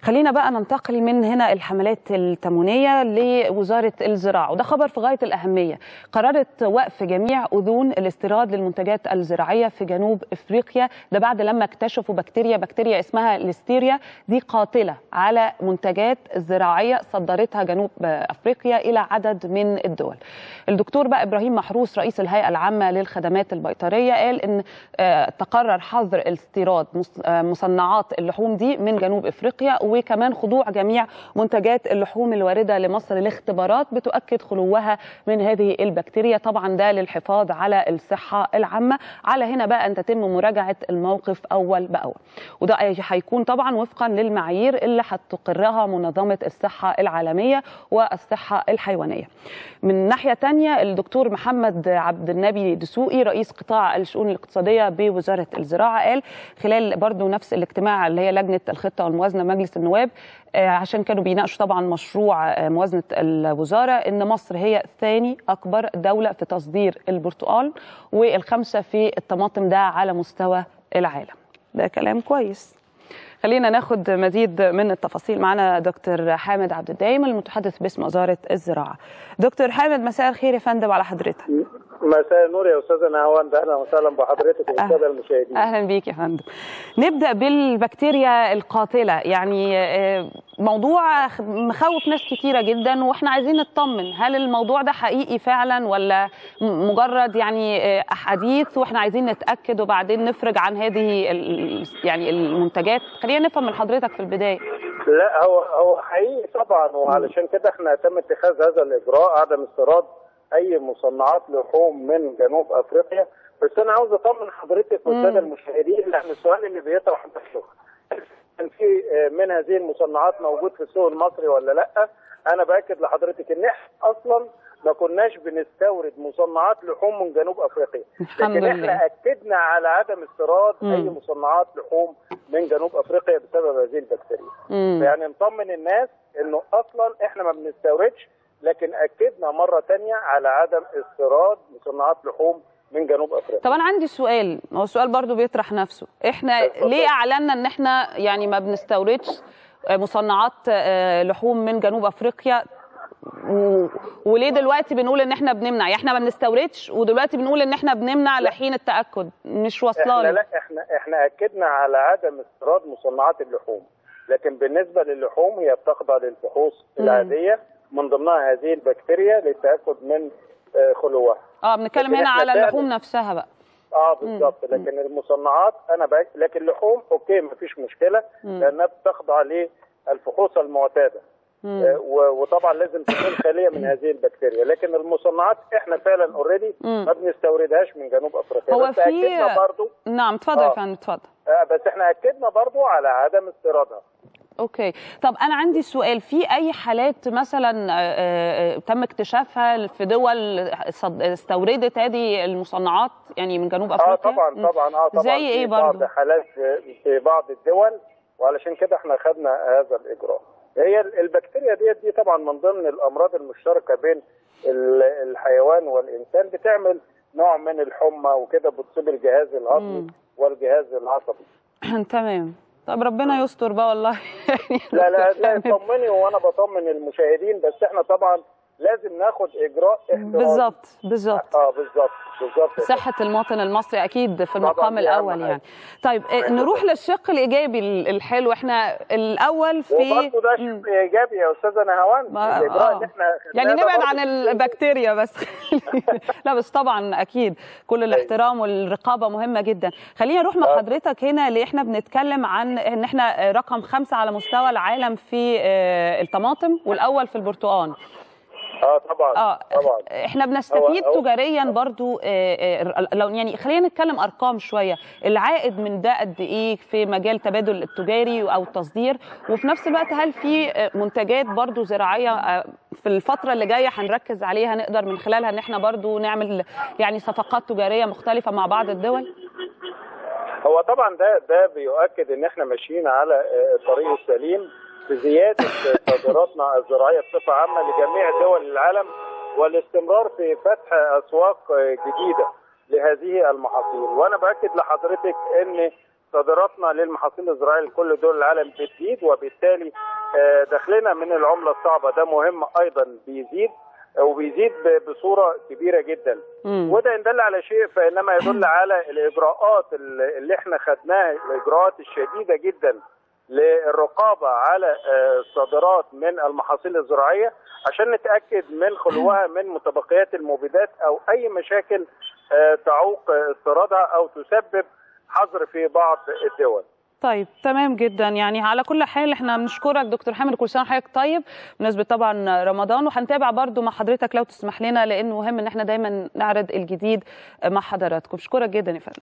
خلينا بقى ننتقل من هنا الحملات التموينيه لوزاره الزراعه وده خبر في غايه الاهميه قررت وقف جميع اذون الاستيراد للمنتجات الزراعيه في جنوب افريقيا ده بعد لما اكتشفوا بكتيريا بكتيريا اسمها ليستيريا دي قاتله على منتجات زراعيه صدرتها جنوب افريقيا الى عدد من الدول الدكتور بقى ابراهيم محروس رئيس الهيئه العامه للخدمات البيطريه قال ان تقرر حظر استيراد مصنعات اللحوم دي من جنوب افريقيا وكمان خضوع جميع منتجات اللحوم الوارده لمصر لاختبارات بتؤكد خلوها من هذه البكتيريا طبعا ده للحفاظ على الصحه العامه على هنا بقى ان تتم مراجعه الموقف اول باول وده هيكون طبعا وفقا للمعايير اللي هتقرها منظمه الصحه العالميه والصحه الحيوانيه من ناحيه تانية الدكتور محمد عبد النبي دسوقي رئيس قطاع الشؤون الاقتصاديه بوزاره الزراعه قال خلال برضو نفس الاجتماع اللي هي لجنه الخطه والموازنه مجلس النواب عشان كانوا بيناقشوا طبعا مشروع موازنه الوزاره ان مصر هي ثاني اكبر دوله في تصدير البرتقال والخامسه في الطماطم ده على مستوى العالم ده كلام كويس خلينا ناخد مزيد من التفاصيل معنا دكتور حامد عبد الدايم المتحدث باسم وزاره الزراعه. دكتور حامد مساء الخير يا فندم على حضرتك. مساء النور يا استاذه نهاوند اهلا وسهلا بحضرتك والساده المشاهدين. اهلا بيك يا فندم. نبدا بالبكتيريا القاتله يعني موضوع مخوف ناس كتيره جدا واحنا عايزين نطمن هل الموضوع ده حقيقي فعلا ولا مجرد يعني احاديث واحنا عايزين نتاكد وبعدين نفرج عن هذه يعني المنتجات خلينا نفهم من حضرتك في البدايه لا هو هو حقيقي طبعا وعلشان كده احنا تم اتخاذ هذا الاجراء عدم استيراد اي مصنعات لحوم من جنوب افريقيا بس انا عاوز اطمن حضرتك والساده المشاهدين لان السؤال اللي بيطرح نفسه كان في من هذه المصنعات موجود في السوق المصري ولا لا انا باكد لحضرتك ان احنا اصلا ما كناش بنستورد مصنعات لحوم من جنوب افريقيا لكن احنا اكدنا على عدم استيراد اي مصنعات لحوم من جنوب افريقيا بسبب هذه البكتيريا يعني نطمن الناس انه اصلا احنا ما بنستوردش لكن اكدنا مره ثانيه على عدم استيراد مصنعات لحوم من جنوب افريقيا. طب انا عندي سؤال هو السؤال برضو بيطرح نفسه، احنا ليه اعلنا ان احنا يعني ما بنستوردش مصنعات لحوم من جنوب افريقيا و... وليه دلوقتي بنقول ان احنا بنمنع؟ يعني احنا ما بنستوردش ودلوقتي بنقول ان احنا بنمنع لحين التاكد مش واصله لا لا احنا احنا اكدنا على عدم استيراد مصنعات اللحوم، لكن بالنسبه للحوم هي بتخضع للفحوص العاديه من ضمنها هذه البكتيريا للتاكد من خلوها. اه بنتكلم هنا على اللحوم نفسها بقى. اه بالظبط لكن المصنعات انا بقى لكن اللحوم اوكي ما فيش مشكله لانها بتخضع للفحوص المعتاده. آه وطبعا لازم تكون خاليه من هذه البكتيريا لكن المصنعات احنا فعلا اوريدي ما بنستوردهاش من جنوب افريقيا هو في برضو نعم اتفضل يا فندم اتفضل آه بس احنا اكدنا برضو على عدم استيرادها اوكي طب انا عندي سؤال في اي حالات مثلا تم اكتشافها في دول استوردت هذه المصنعات يعني من جنوب افريقيا اه طبعا طبعا اه طبعا زي ايه برضه بعض حالات في بعض الدول وعلشان كده احنا خدنا هذا الاجراء هي البكتيريا ديت دي طبعا من ضمن الامراض المشتركه بين الحيوان والانسان بتعمل نوع من الحمى وكده بتصيب الجهاز الهضمي والجهاز العصبي تمام طب ربنا يستر بقى والله لا لا لا طمني وانا بطمن المشاهدين بس احنا طبعا لازم ناخد اجراء احترازي بالظبط بالظبط اه بالظبط بالظبط صحه المواطن المصري اكيد في المقام الاول يعني طيب نروح للشق الايجابي الحلو احنا الاول في وبرضه ده شق ايجابي يا استاذه نهاوند الاجراء اللي احنا يعني نبعد عن البكتيريا بس لا بس طبعا اكيد كل الاحترام والرقابه مهمه جدا خلينا نروح مع حضرتك هنا اللي احنا بنتكلم عن ان احنا رقم خمسة على مستوى العالم في الطماطم والاول في البرتقال اه طبعا اه طبعا احنا بنستفيد أو تجاريا برضو آه لو يعني خلينا نتكلم ارقام شويه العائد من ده قد ايه في مجال التبادل التجاري او التصدير وفي نفس الوقت هل في منتجات برضو زراعيه في الفتره اللي جايه هنركز عليها نقدر من خلالها ان احنا برضو نعمل يعني صفقات تجاريه مختلفه مع بعض الدول هو طبعا ده ده بيؤكد ان احنا ماشيين على الطريق السليم في زياده صادراتنا الزراعيه بصفه عامه لجميع دول العالم والاستمرار في فتح اسواق جديده لهذه المحاصيل وانا باكد لحضرتك ان صادراتنا للمحاصيل الزراعيه لكل دول العالم بتزيد وبالتالي دخلنا من العمله الصعبه ده مهم ايضا بيزيد وبيزيد بصوره كبيره جدا مم. وده ان دل على شيء فانما يدل على الاجراءات اللي احنا خدناها الاجراءات الشديده جدا للرقابه على الصادرات من المحاصيل الزراعيه عشان نتاكد من خلوها من متبقيات المبيدات او اي مشاكل تعوق استيرادها او تسبب حظر في بعض الدول. طيب تمام جدا يعني على كل حال احنا بنشكرك دكتور حامد كل سنه وحضرتك طيب بمناسبه طبعا رمضان وهنتابع برضو مع حضرتك لو تسمح لنا لانه مهم ان احنا دايما نعرض الجديد مع حضراتكم بشكرك جدا يا فندم